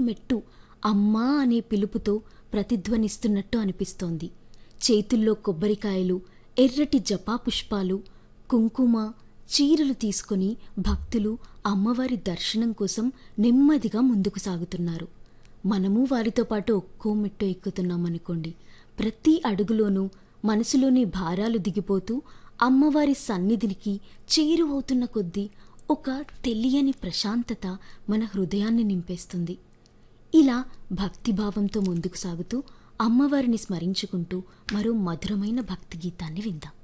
మెట్టు అమ్మా అనే పిలుపుతో ప్రతిధ్వనిస్తున్నట్టు అనిపిస్తోంది చేతుల్లో కొబ్బరికాయలు ఎర్రటి జపా పుష్పాలు కుంకుమ చీరలు తీసుకొని భక్తులు అమ్మవారి దర్శనం కోసం నెమ్మదిగా ముందుకు సాగుతున్నారు మనము వారితో పాటు ఒక్కో మెట్టు ఎక్కుతున్నామనుకోండి ప్రతి అడుగులోనూ మనసులోని భారాలు దిగిపోతూ అమ్మవారి సన్నిధికి చేరువవుతున్న కొద్దీ ఒక తెలియని ప్రశాంతత మన హృదయాన్ని నింపేస్తుంది ఇలా భక్తిభావంతో ముందుకు సాగుతూ అమ్మవారిని స్మరించుకుంటూ మరో మధురమైన భక్తి గీతాన్ని విందాం